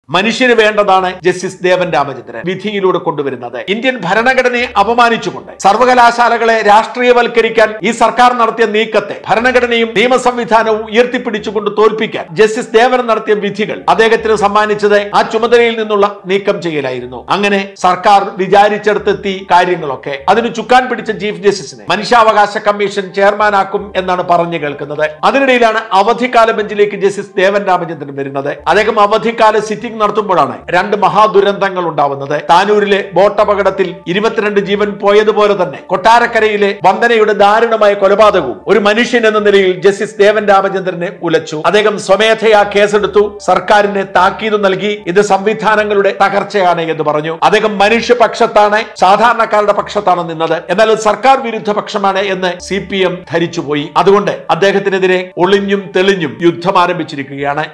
മനുഷ്യന് വേണ്ടതാണ് ജസ്റ്റിസ് ദേവൻ രാമചന്ദ്രൻ വിധിയിലൂടെ കൊണ്ടുവരുന്നത് ഇന്ത്യൻ ഭരണഘടനയെ അപമാനിച്ചുകൊണ്ട് സർവകലാശാലകളെ രാഷ്ട്രീയവൽക്കരിക്കാൻ ഈ സർക്കാർ നടത്തിയ നീക്കത്തെ ഭരണഘടനയും നിയമ സംവിധാനവും ഉയർത്തിപ്പിടിച്ചുകൊണ്ട് തോൽപ്പിക്കാൻ ജസ്റ്റിസ് ദേവൻ നടത്തിയ വിധികൾ അദ്ദേഹത്തിന് സമ്മാനിച്ചത് ആ ചുമതലയിൽ നിന്നുള്ള നീക്കം ചെയ്യലായിരുന്നു അങ്ങനെ സർക്കാർ വിചാരിച്ചെടുത്തെത്തി കാര്യങ്ങളൊക്കെ അതിന് ചുക്കാൻ പിടിച്ച ചീഫ് ജസ്റ്റിസിനെ മനുഷ്യാവകാശ കമ്മീഷൻ ചെയർമാനാക്കും എന്നാണ് പറഞ്ഞു കേൾക്കുന്നത് അതിനിടയിലാണ് അവധിക്കാല ബെഞ്ചിലേക്ക് ജസ്റ്റിസ് ദേവൻ രാമചന്ദ്രൻ വരുന്നത് അദ്ദേഹം അവധിക്കാല സിറ്റിംഗ് നടത്തുമ്പോഴാണ് രണ്ട് മഹാദുരന്തങ്ങൾ ഉണ്ടാവുന്നത് താനൂരിലെ ബോട്ട് അപകടത്തിൽ ഇരുപത്തിരണ്ട് ജീവൻ പോയതുപോലെ തന്നെ കൊട്ടാരക്കരയിലെ വന്ദനയുടെ ദാരുണമായ കൊലപാതകവും ഒരു മനുഷ്യൻ എന്ന നിലയിൽ ജസ്റ്റിസ് ദേവൻ രാമചന്ദ്രനെ ഉലച്ചു അദ്ദേഹം സ്വമേധയാ കേസെടുത്തു സർക്കാരിന് താക്കീത് നൽകി ഇത് സംവിധാനങ്ങളുടെ തകർച്ചയാണ് എന്ന് പറഞ്ഞു അദ്ദേഹം മനുഷ്യപക്ഷത്താണ് സാധാരണക്കാരുടെ പക്ഷത്താണ് നിന്നത് എന്നാൽ അത് സർക്കാർ വിരുദ്ധ പക്ഷമാണ് എന്ന് സി പി എം ധരിച്ചുപോയി അതുകൊണ്ട് അദ്ദേഹത്തിനെതിരെ ഒളിഞ്ഞും തെളിഞ്ഞും യുദ്ധം ആരംഭിച്ചിരിക്കുകയാണ്